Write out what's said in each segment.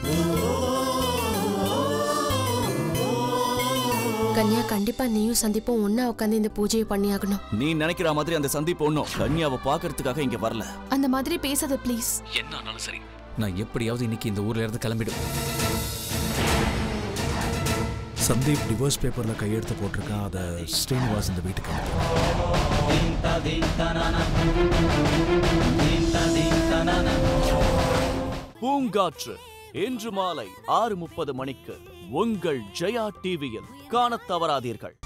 கன்யா கண்டிப்பா நீயும் சந்திப்பும் ஒன்னா உட்காந்து இந்த பூஜையை பண்ணியாகணும் நீ நினைக்கிற மாதிரி அந்த சந்திப்பு ஒன்றும் கன்யாவை பார்க்கறதுக்காக இங்க வரல அந்த மாதிரி பேசாத ப்ளீஸ் என்ன ஆனாலும் சரி நான் எப்படியாவது இன்னைக்கு இந்த ஊர்ல இருந்து கிளம்பிடும் சந்தீப் டிவோர்ஸ் பேப்பர்ல கையெழுத்து போட்டிருக்கான் அதை ஸ்ரீனிவாஸ் இந்த வீட்டுக்கு அனுப்புறான். பூங்காற்று இன்று மாலை ஆறு முப்பது மணிக்கு உங்கள் ஜெயா டிவியில் காணத் தவறாதீர்கள்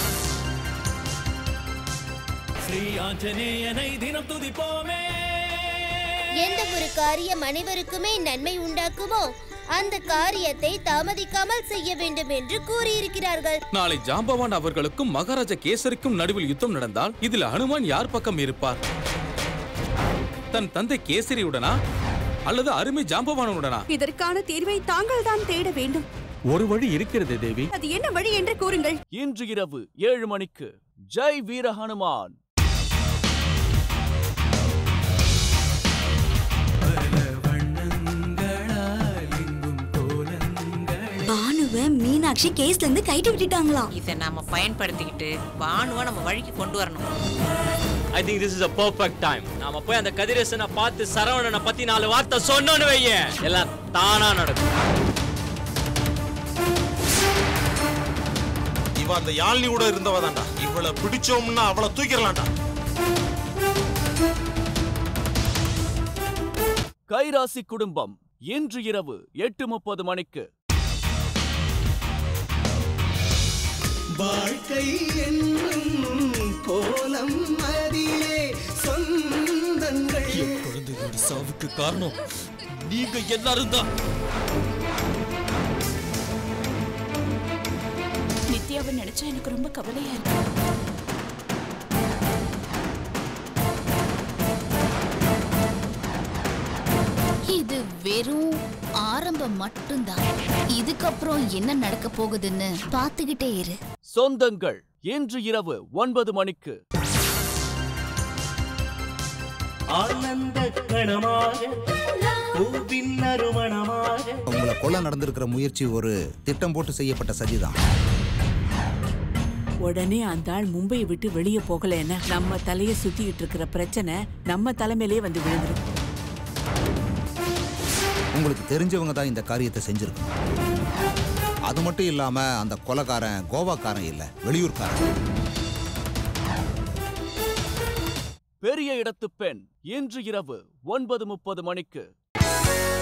ஸ்ரீ ஆஞ்சநேயனை தினம் துதிப்போமே எந்த ஒரு காரியம் அனைவருக்குமே நன்மை உண்டாக்குமோ அந்த காரியத்தை தாமதிக்காமல் செய்ய வேண்டும் என்று கூறியிருக்கிறார்கள் நாளை ஜாம்பவான் அவர்களுக்கும் மகாராஜா கேசரிக்கும் நடுவில் யுத்தம் நடந்தால் இதில் ஹனுமான் யார் பக்கம் இருப்பார் தன் தந்தை கேசரியுடனா அல்லது அருமை ஜாம்பவானுடனா இதற்கான தீர்வை தாங்கள் தான் தேட வேண்டும் ஒரு வழி இருக்கிறது தேவி அது என்ன வழி என்று கூறுங்கள் இன்று இரவு ஏழு மணிக்கு ஜெய் வீர ஹனுமான் பானுவ மீனாட்சி கேஸ்ல இருந்து கைட்டு விட்டுட்டாங்களாம் இதை நாம பயன்படுத்திக்கிட்டு பானுவை நம்ம வழிக்கு கொண்டு வரணும் I think this is a perfect time நாம போய் அந்த கதிரேசனை பார்த்து சரவணனை பத்தி நாலு வார்த்தை சொன்னோன்னு வைய எல்லாம் தானா நடக்கும் இவ அந்த யாழ்னி கூட இருந்தவ தான்டா இவளை பிடிச்சோம்னா அவளை தூக்கிடலாம்டா கைராசி குடும்பம் இன்று இரவு எட்டு முப்பது மணிக்கு வாழ்க்கை என்னும் கோலம் அதிலே சொந்தங்கள் குழந்தைகளோட சாவுக்கு காரணம் நீங்க எல்லாரும் தான் நித்யாவை நினைச்சா எனக்கு ரொம்ப கவலையா இருக்கு இது வெறும் ஆரம்பம் மட்டும்தான் இதுக்கப்புறம் என்ன நடக்க போகுதுன்னு பாத்துக்கிட்டே இரு சொந்தங்கள் இன்று இரவு ஒன்பது மணிக்கு ஆனந்த கணமாக பூவின் நறுமணமாக உங்களை கொலை நடந்திருக்கிற முயற்சி ஒரு திட்டம் போட்டு செய்யப்பட்ட சதிதான் உடனே அந்த ஆள் மும்பையை விட்டு வெளியே போகலன்னா நம்ம தலையை சுத்திக்கிட்டு இருக்கிற பிரச்சனை நம்ம தலைமையிலே வந்து விழுந்துரும் உங்களுக்கு தெரிஞ்சவங்க தான் இந்த காரியத்தை செஞ்சிருக்கணும் அது மட்டும் இல்லாம அந்த கொலைக்காரன் கோவாக்காரன் இல்ல வெளியூர்காரன் பெரிய இடத்து பெண் இன்று இரவு ஒன்பது முப்பது மணிக்கு